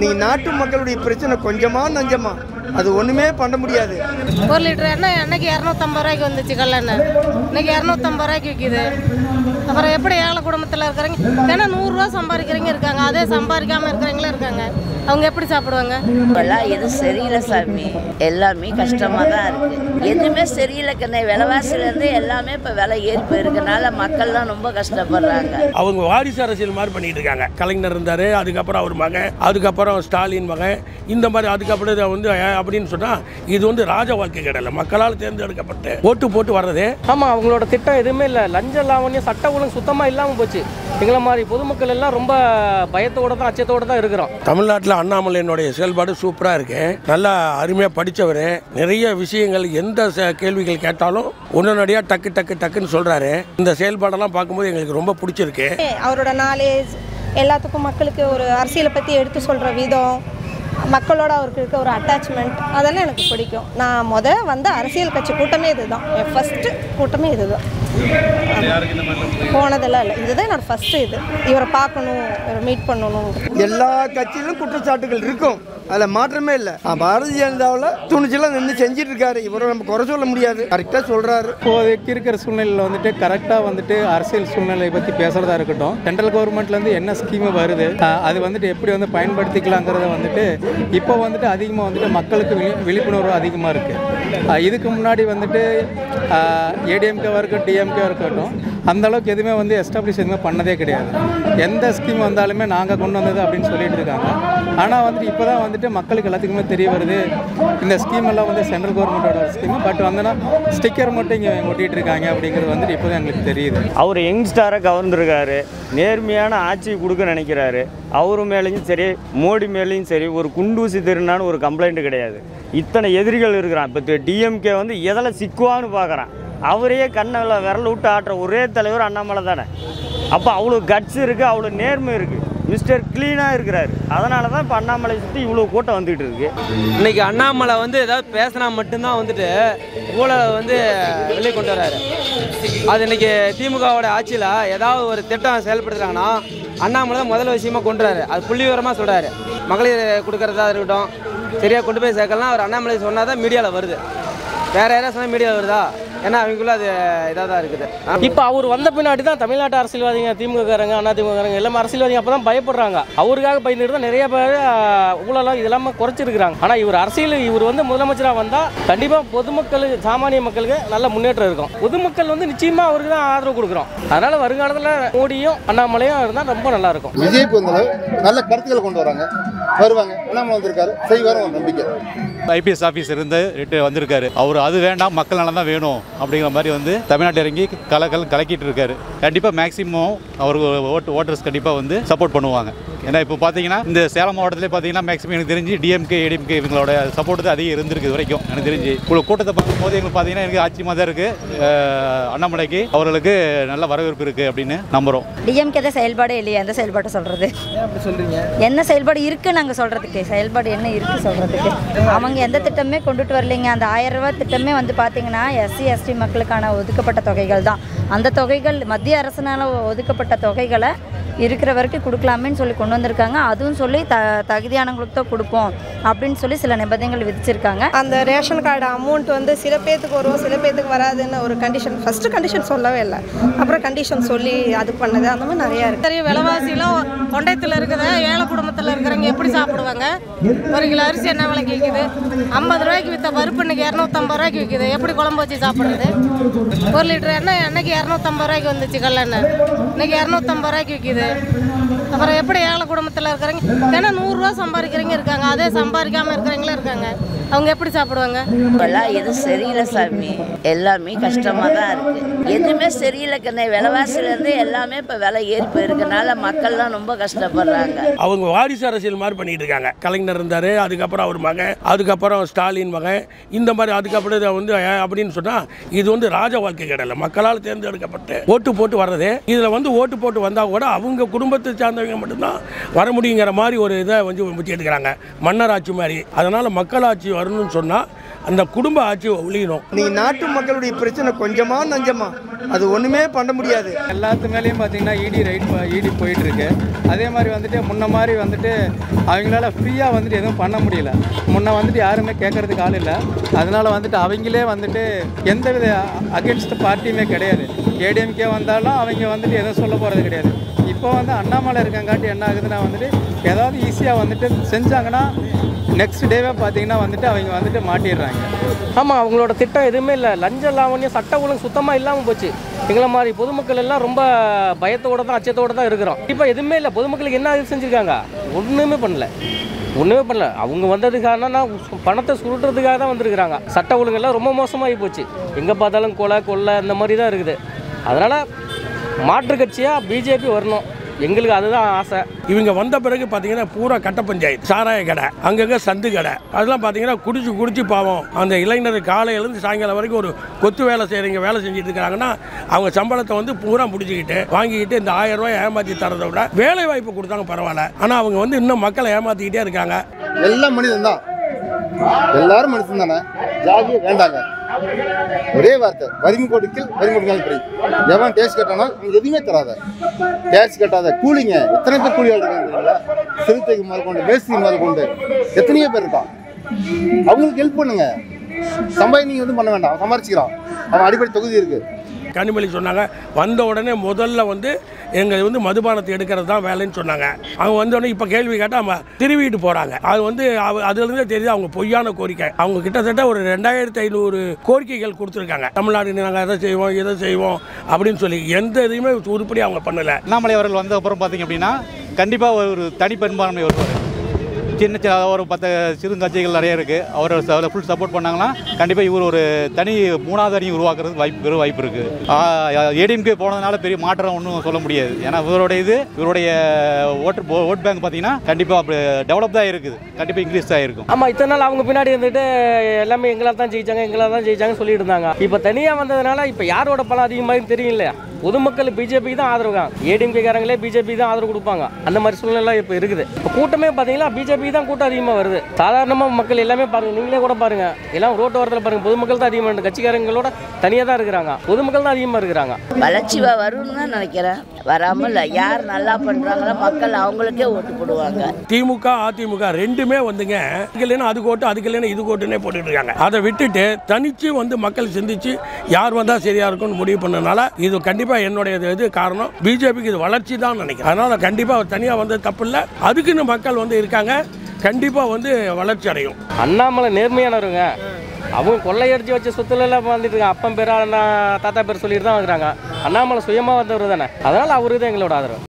நீங்க நாட்டு மக்களுடைய பிரச்சனை கொஞ்சமா நஞ்சமா அது ஒண்ணுமே பண்ண முடியாது ஒரு லிட்டர் எண்ணெய் அன்னைக்கு இரநூத்தம்பது ரூபாய்க்கு வந்துச்சு கல்லெண்ணெய் இன்னைக்கு இரநூத்தம்பது ரூபாய்க்கு விற்கிது அப்புறம் எப்படி ஏழை குடும்பத்தில் இருக்கிறவங்க ஏன்னா நூறுரூவா சம்பாதிக்கிறவங்க இருக்காங்க அதே சம்பாதிக்காமல் இருக்கிறவங்களும் இருக்காங்க அவங்க எப்படி சாப்பிடுவாங்க இப்பெல்லாம் எதுவும் சரியில்லை சாமி எல்லாமே கஷ்டமாக தான் இருக்கு எதுவுமே சரியில்லை கண்ணே விலைவாசிலேருந்து எல்லாமே இப்போ விலை ஏறி போயிருக்கனால மக்கள்லாம் ரொம்ப கஷ்டப்படுறாங்க அவங்க வாரிசு அரசியல் மாதிரி பண்ணிட்டு இருக்காங்க கலைஞர் இருந்தார் அதுக்கப்புறம் அவர் மகன் அதுக்கப்புறம் ஸ்டாலின் மகன் இந்த மாதிரி அதுக்கப்புறம் இதை வந்து அஹ், அப்படின்னு சொன்னால் இது வந்து ராஜ வாழ்க்கை கிடையாது மக்களால் தேர்ந்தெடுக்கப்பட்டு ஓட்டு போட்டு வர்றதே ஆமாம் அவங்களோட திட்டம் எதுவுமே இல்லை லஞ்ச லாவண்யம் சட்ட ஒழுங்கு சுத்தமாக இல்லாமல் போச்சு எங்களை மாதிரி பொதுமக்கள் எல்லாம் ரொம்ப பயத்தோட தான் அச்சத்தோட தான் இருக்கிறோம் தமிழ்நாட்டில் அண்ணாமலையினுடைய செயல்பாடு சூப்பராக இருக்கு நல்லா அருமையாக படித்தவர் நிறைய விஷயங்கள் எந்த ச- கேள்விகள் கேட்டாலும் உடனடியாக டக்கு டக்கு டக்குன்னு சொல்கிறாரு இந்த செயல்பாடெல்லாம் பார்க்கும்போது எங்களுக்கு ரொம்ப பிடிச்சிருக்கு அவரோட நாலேஜ் எல்லாத்துக்கும் மக்களுக்கு ஒரு அரசியலை பற்றி எடுத்து சொல்கிற விதம் மக்களோட அவருக்கு இருக்க ஒரு அட்டாச்மெண்ட் அதெல்லாம் எனக்கு பிடிக்கும் நான் முத வந்த அரசியல் கட்சி கூட்டமே இதுதான் என் ஃபஸ்ட்டு கூட்டமே இதுதான் போனதெல்லாம் இல்லை இதுதான் என்னோட ஃபஸ்ட்டு இது இவரை பார்க்கணும் இவரை மீட் பண்ணணும் எல்லா கட்சியிலும் குற்றச்சாட்டுகள் இருக்கும் அதுல மாற்றமே இல்லை பாரதிய ஜனதாவில் துணிச்சலாம் நின்று செஞ்சிட்டு இருக்காரு இவரை நம்ம குறை சொல்ல முடியாது கரெக்டா சொல்றாரு இப்போதைக்கு இருக்கிற சூழ்நிலையில் வந்துட்டு கரெக்டாக வந்துட்டு அரசியல் சூழ்நிலை பற்றி பேசுகிறதா இருக்கட்டும் சென்ட்ரல் கவர்மெண்ட்லேருந்து என்ன ஸ்கீமு வருது அஹ் அது வந்துட்டு எப்படி வந்து பயன்படுத்திக்கலாங்கிறத வந்துட்டு இப்போ வந்துட்டு அதிகமாக வந்துட்டு மக்களுக்கு விழி விழிப்புணர்வு அதிகமாக இருக்குது இதுக்கு முன்னாடி வந்துட்டு ஏடிஎம்கேவாக இருக்கட்டும் டிஎம்கேவாக இருக்கட்டும் அந்த அளவுக்கு எதுவுமே வந்து எஸ்டாப்ளிஷ் எதுவுமே பண்ணதே கிடையாது எந்த ஸ்கீம் வந்தாலுமே நாங்கள் கொண்டு வந்தது அப்படின்னு சொல்லிட்டு இருக்காங்க ஆனால் வந்துட்டு இப்போ தான் வந்துட்டு மக்களுக்கு எல்லாத்துக்குமே தெரிய வருது இந்த ஸ்கீம் எல்லாம் வந்து சென்ட்ரல் கவர்மெண்ட்டோட ஸ்கீம் பட் வந்துன்னா ஸ்டிக்கர் மட்டும் இங்கே ஒட்டிட்டு இருக்காங்க அப்படிங்கிறது வந்துட்டு இப்போ தான் எங்களுக்கு தெரியுது அவர் யங்ஸ்டாரை கவர்ந்துருக்காரு நேர்மையான ஆட்சி கொடுக்க நினைக்கிறாரு அவர் மேலேயும் சரி மோடி மேலேயும் சரி ஒரு குண்டூசி திருநான்னு ஒரு கம்ப்ளைண்ட் கிடையாது இத்தனை எதிரிகள் இருக்கிறான் இப்போ டிஎம்கே வந்து எதில் சிக்குவான்னு பார்க்குறான் அவரையே கண்ணில் விரல் விட்டு ஆட்டுற ஒரே தலைவர் அண்ணாமலை தானே அப்போ அவ்வளோ கட்ஸ் இருக்குது அவ்வளோ நேர்மை இருக்குது மிஸ்டர் க்ளீனாக இருக்கிறாரு அதனால தான் இப்போ அண்ணாமலை சுற்றி இவ்வளோ கூட்டம் வந்துகிட்டு இருக்கு இன்னைக்கு அண்ணாமலை வந்து ஏதாவது பேசினா மட்டும்தான் வந்துட்டு ஊழலை வந்து வெளியே கொண்டு வராரு அது இன்னைக்கு திமுகவோட ஆட்சியில் ஏதாவது ஒரு திட்டம் செயல்படுத்துறாங்கன்னா அண்ணாமலை தான் முதல் விஷயமா கொண்டு வராரு அது புள்ளி விவரமாக சொல்கிறாரு மகளிர் கொடுக்கறதா இருக்கட்டும் சரியாக கொண்டு போய் சேர்க்கலாம் அவர் அண்ணாமலை சொன்னால் தான் மீடியாவில் வருது வேற யாராவது சொன்னால் மீடியாவில் வருதா ஏன்னா அவங்களுக்குள்ள அது இதாக தான் இருக்குது இப்போ அவர் வந்த பின்னாடி தான் தமிழ்நாட்டு அரசியல்வாதிங்க திமுககாரங்க அண்ணா திமுககாரங்க எல்லாமே அரசியல்வாதிங்க அப்போ தான் பயப்படுறாங்க அவருக்காக பயந்துட்டு தான் நிறைய பேர் ஆஹ், ஊழலாம் இதெல்லாமே குறைச்சிருக்கிறாங்க ஆனால் இவர் அரசியல் இவர் வந்து முதலமைச்சராக வந்தால் கண்டிப்பாக பொதுமக்கள் சாமானிய மக்களுக்கு நல்ல முன்னேற்றம் இருக்கும் பொதுமக்கள் வந்து நிச்சயமாக அவருக்கு தான் ஆதரவு கொடுக்குறோம் அதனால வருங்காலத்தில் மோடியும் அண்ணாமலையும் இருந்தால் ரொம்ப நல்லா இருக்கும் விஜய் பொறுத்தளவு நல்ல கருத்துக்களை கொண்டு வராங்க வருவாங்க அண்ணாமலை வந்திருக்காரு செய்வார் ஒரு நம்பிக்கை ஐபிஎஸ் ஆஃபீஸர் இருந்து ரிட்டு வந்திருக்காரு அவர் அது வேண்டாம் மக்கள் நலம் தான் வேணும் அப்படிங்கிற மாதிரி வந்து தமிழ்நாட்டில் இறங்கி கலக்கல் கலக்கிட்டு இருக்காரு கண்டிப்பாக மேக்ஸிமம் அவருக்கு ஓட்டு ஓட்டர்ஸ் கண்டிப்பாக வந்து சப்போர்ட் பண்ணுவாங்க ஏன்னா இப்போ பார்த்தீங்கன்னா இந்த சேலம் மாவட்டத்திலே பார்த்தீங்கன்னா மேக்ஸிமம் எனக்கு தெரிஞ்சு டிஎம்கே ஏடிஎம்கே இவங்களோட சப்போர்ட் தான் அதிகம் இருந்திருக்கு இது வரைக்கும் எனக்கு தெரிஞ்சு இவ்வளோ கூட்டத்தை பார்க்கும்போது எங்களுக்கு பார்த்தீங்கன்னா எனக்கு ஆச்சரியமாக தான் இருக்குது அண்ணாமலைக்கு அவர்களுக்கு நல்ல வரவேற்பு இருக்குது அப்படின்னு நம்புகிறோம் டிஎம்கே தான் செயல்பாடே இல்லையா எந்த செயல்பாட்டை சொல்கிறது என்ன செயல்பாடு இருக்குது நாங்கள் சொல்கிறதுக்கு செயல்பாடு என்ன இருக்குது சொல்கிறதுக்கு அவங்க எந்த திட்டமே கொண்டுட்டு வரலைங்க அந்த ஆயிரம் ரூபாய் திட்டமே வந்து பார்த்தீங்கன்னா எஸ்சி எஸ்டி மக்களுக்கான ஒதுக்கப்பட்ட தொகைகள் தான் அந்த தொகைகள் மத்திய அரசினால் ஒதுக்கப்பட்ட தொகைகளை இருக்கிற வரைக்கும் கொடுக்கலாமேன்னு சொல்லி கொண்டு வந்திருக்காங்க அதுவும் சொல்லி த தகுதியானவங்களுக்கு தான் கொடுப்போம் அப்படின்னு சொல்லி சில நிபந்தனைகள் விதிச்சிருக்காங்க அந்த ரேஷன் கார்டு அமௌண்ட் வந்து சில பேத்துக்கு வரும் சில பேத்துக்கு வராதுன்னு ஒரு கண்டிஷன் ஃபஸ்ட்டு கண்டிஷன் சொல்லவே இல்லை அப்புறம் கண்டிஷன் சொல்லி அது பண்ணது அந்த மாதிரி நிறையா இருக்குது சரி விலைவாசிலாம் கொண்டையத்தில் இருக்கிற ஏழை குடும்பத்தில் இருக்கிறவங்க எப்படி சாப்பிடுவாங்க ஒரு கிலோ அரிசி என்ன விலைக்கு விற்கிது ஐம்பது ரூபாய்க்கு விற்ற பருப்பு இன்னைக்கு இரநூத்தம்பது ரூபாய்க்கு விற்கிது எப்படி குழம்பு வச்சு சாப்பிட்றது ஒரு லிட்டர் எண்ணெய் அன்னைக்கு இரநூத்தம்பது ரூபாய்க்கு வந்துச்சு கல்லெண்ணெய் இன்னைக்கு இரநூத்தம்பது ரூபாய்க்கு விற்கிது அப்புறம் எப்படி ஏழை குடும்பத்தில் இருக்கிறவங்க ஏன்னா நூறுரூவா சம்பாதிக்கிறவங்க இருக்காங்க அதே சம்பாதிக்காமல் இருக்கிறவங்களும் இருக்காங்க அவங்க எப்படி சாப்பிடுவாங்க இப்பெல்லாம் எதுவும் சரியில்லை சாமி எல்லாமே கஷ்டமாக தான் இருக்குது எதுவுமே சரியில்லை கண்ணே விலைவாசிலேருந்து எல்லாமே இப்போ விலை ஏறி போயிருக்கனால மக்கள்லாம் ரொம்ப கஷ்டப்படுறாங்க அவங்க வாரிசு அரசியல் மாதிரி பண்ணிட்டு இருக்காங்க கலைஞர் இருந்தார் அதுக்கப்புறம் அவர் மகன் அதுக்கப்புறம் ஸ்டாலின் மகன் இந்த மாதிரி அதுக்கப்புறம் இதை வந்து அஹ், அப்படின்னு சொன்னால் இது வந்து ராஜ வாழ்க்கை கிடையாது மக்களால் தேர்ந்தெடுக்கப்பட்டு ஓட்டு போட்டு வர்றதே இதில் வந்து ஓட்டு போட்டு வந்தால் கூட அவங்க குடும்பத்தை சார்ந்தவங்க பசங்க மட்டும்தான் வர முடியுங்கிற மாதிரி ஒரு இதை வந்து வச்சு எடுக்கிறாங்க மன்னர் ஆட்சி மாதிரி அதனால் மக்களாட்சி வரணும்னு சொன்னால் அந்த குடும்ப ஆட்சி ஒழியணும் நீ நாட்டு மக்களுடைய பிரச்சனை கொஞ்சமா நஞ்சமா அது ஒண்ணுமே பண்ண முடியாது எல்லாத்து மேலேயும் பார்த்தீங்கன்னா இடி ரைட் இடி போயிட்டு இருக்கு அதே மாதிரி வந்துட்டு முன்ன மாதிரி வந்துட்டு அவங்களால ஃப்ரீயாக வந்துட்டு எதுவும் பண்ண முடியல முன்ன வந்துட்டு யாருமே கேட்கறதுக்கு ஆள் இல்லை அதனால வந்துட்டு அவங்களே வந்துட்டு எந்த வித அகேன்ஸ்ட் பார்ட்டியுமே கிடையாது ஏடிஎம்கே வந்தாலும் அவங்க வந்துட்டு எதுவும் சொல்ல போகிறது கிடையாது இப்போ வந்து அண்ணாமலை இருக்கங்காட்டி என்ன ஆகுதுன்னா வந்துட்டு ஏதாவது ஈஸியாக வந்துட்டு செஞ்சாங்கன்னா நெக்ஸ்ட் டேவே பார்த்தீங்கன்னா வந்துட்டு அவங்க வந்துட்டு மாட்டிடுறாங்க ஆமாம் அவங்களோட திட்டம் எதுவுமே இல்லை லஞ்ச லாவணியம் சட்ட ஒழுங்கு சுத்தமாக இல்லாமல் போச்சு எங்களை மாதிரி பொதுமக்கள் எல்லாம் ரொம்ப பயத்தோட தான் அச்சத்தோட தான் இருக்கிறோம் இப்போ எதுவுமே இல்லை பொதுமக்களுக்கு என்ன இது செஞ்சுருக்காங்க ஒன்றுமே பண்ணல ஒன்றுமே பண்ணல அவங்க வந்ததுக்கான பணத்தை சுருட்டுறதுக்காக தான் வந்திருக்கிறாங்க சட்ட ஒழுங்கெல்லாம் ரொம்ப மோசமாகி போச்சு எங்கே பார்த்தாலும் கொலை கொள்ளை இந்த மாதிரி தான் இருக்குது அதனால் மாற்று கட்சியாக பிஜேபி வரணும் எங்களுக்கு அதுதான் ஆசை இவங்க வந்த பிறகு பார்த்தீங்கன்னா பூரா கட்ட பஞ்சாயத்து சாராய கடை அங்கங்கே சந்து கடை அதெல்லாம் பார்த்தீங்கன்னா குடிச்சு குடிச்சு பாவம் அந்த இளைஞர் காலையிலேருந்து சாயங்காலம் வரைக்கும் ஒரு கொத்து வேலை செய்கிறவங்க வேலை செஞ்சுட்டு இருக்கிறாங்கன்னா அவங்க சம்பளத்தை வந்து பூரா பிடிச்சிக்கிட்டு வாங்கிக்கிட்டு இந்த ஆயிரம் ரூபாய் ஏமாற்றி தரதை விட வேலை வாய்ப்பு கொடுத்தாங்க பரவாயில்ல ஆனால் அவங்க வந்து இன்னும் மக்களை ஏமாற்றிக்கிட்டே இருக்காங்க எல்லாம் மனிதன் தான் எல்லாரும் மனுஷன் தானே ஜாதியே வேண்டாங்க ஒரே வார்த்தை வறுமை கொடுக்கில் வறுமை கொடுக்கால் பிரி எவன் டேஸ்ட் கட்டானால் அவனுக்கு எதுவுமே தராத டேக்ஸ் கட்டாத கூலிங்க எத்தனை பேர் கூலி ஆள் இருக்காங்க தெரியுங்களா சிறுத்தைக்கு முதல் கொண்டு மேஸ்திரி முதல் கொண்டு எத்தனையோ பேர் இருக்கான் அவங்களுக்கு ஹெல்ப் பண்ணுங்க சம்பாதி நீங்க எதுவும் பண்ண வேண்டாம் அவன் சம்பாரிச்சுக்கிறான் அவன் அடிப்படை தொகுதி இருக்கு கனிமொழி சொன்னாங்க வந்த உடனே முதல்ல வந்து எங்கள் வந்து மதுபானத்தை எடுக்கிறது தான் வேலைன்னு சொன்னாங்க அவங்க வந்த உடனே இப்போ கேள்வி கேட்டால் அவங்க திருவிட்டு போகிறாங்க அது வந்து அவ- அதுலேருந்தே தெரியுது அவங்க பொய்யான கோரிக்கை அவங்க கிட்டத்தட்ட ஒரு ரெண்டாயிரத்தி ஐநூறு கோரிக்கைகள் கொடுத்துருக்காங்க தமிழ்நாடு நாங்கள் எதை செய்வோம் இதை செய்வோம் அப்படின்னு சொல்லி எந்த இதையுமே உருப்படி அவங்க பண்ணலை அண்ணாமலை அவர்கள் வந்த அப்புறம் பார்த்தீங்க அப்படின்னா கண்டிப்பாக ஒரு தனி பெரும்பான்மை வருவார் சின்ன சின்ன ஒரு பத்து சிறுங்கட்சிகள் நிறைய இருக்குது அவர் ஃபுல் சப்போர்ட் பண்ணாங்கன்னா கண்டிப்பாக இவர் ஒரு தனி மூணாவது அணி உருவாக்குறது வாய்ப்பு பெரும் வாய்ப்பு இருக்குது ஏடிஎம்கே போனதுனால பெரிய மாற்றம் ஒன்றும் சொல்ல முடியாது ஏன்னா இவருடைய இது இவருடைய ஓட்டு ஓட் பேங்க் பார்த்தீங்கன்னா கண்டிப்பாக அப்படி டெவலப் தான் இருக்குது கண்டிப்பாக இன்க்ரீஸ் ஆகிருக்கும் ஆமாம் இத்தனை நாள் அவங்க பின்னாடி இருந்துட்டு எல்லாமே எங்களால் தான் ஜெயிச்சாங்க எங்களால் தான் ஜெயிச்சாங்க சொல்லிட்டு இருந்தாங்க இப்போ தனியாக வந்ததுனால இப்போ யாரோட பலம் அதிகமாக தெரியும் இல்லையா பொதுமக்கள் பிஜேபிக்கு தான் ஆதரவு தான் ஏடிஎம்கே காரங்களே பிஜேபி தான் ஆதரவு கொடுப்பாங்க அந்த மாதிரி சூழ்நிலை இப்போ இருக்குது இப்போ கூட்டமே பார்த்தீங்கன்னா பிஜேபி தான் கூட்டம் அதிகமாக வருது சாதாரணமாக மக்கள் எல்லாமே பாருங்க நீங்களே கூட பாருங்க எல்லாம் ரோட்டு ஓரத்தில் பாருங்க பொதுமக்கள் தான் அதிகமாக இருக்கு கட்சிக்காரங்களோட தனியாக தான் இருக்கிறாங்க பொதுமக்கள் தான் அதிகமாக இருக்கிறாங்க வளர்ச்சி வ- வரும்னு தான் நினைக்கிறேன் வராமல் இல்லை யார் நல்லா பண்ணுறாங்களோ மக்கள் அவங்களுக்கே ஓட்டு போடுவாங்க திமுக அதிமுக ரெண்டுமே வந்துங்க இதுக்கு இல்லைன்னா அது கோட்டு அதுக்கு இல்லைன்னா இது கோட்டுன்னே போட்டுட்டு இருக்காங்க அதை விட்டுட்டு தனிச்சு வந்து மக்கள் சிந்திச்சு யார் வந்தா சரியா இருக்கும்னு முடிவு பண்ணனால இது கண்டிப்பா என்னுடைய இது- இது காரணம் பிஜேபிக்கு இது வளர்ச்சி தான் நினைக்கிறேன் அதனால கண்டிப்பா தனியா வந்து தப்பு இல்லை அதுக்குன்னு மக்கள் வந்து இருக்காங்க கண்டிப்பா வந்து வளர்ச்சி அடையும் அண்ணாமலை நேர்மையானவருங்க அவங்க கொள்ளையடிச்சு வச்ச சொத்துல எல்லாம் வந்துட்டு இருக்காங்க அப்பன் பேரா அண்ணா தாத்தா பேர் சொல்லிட்டு தான் இருக்கிறாங்க அண்ணாமலை சுயமாக வந்தவர் தானே அதனால அவருக்கு தான் எங்களோட ஆதரவு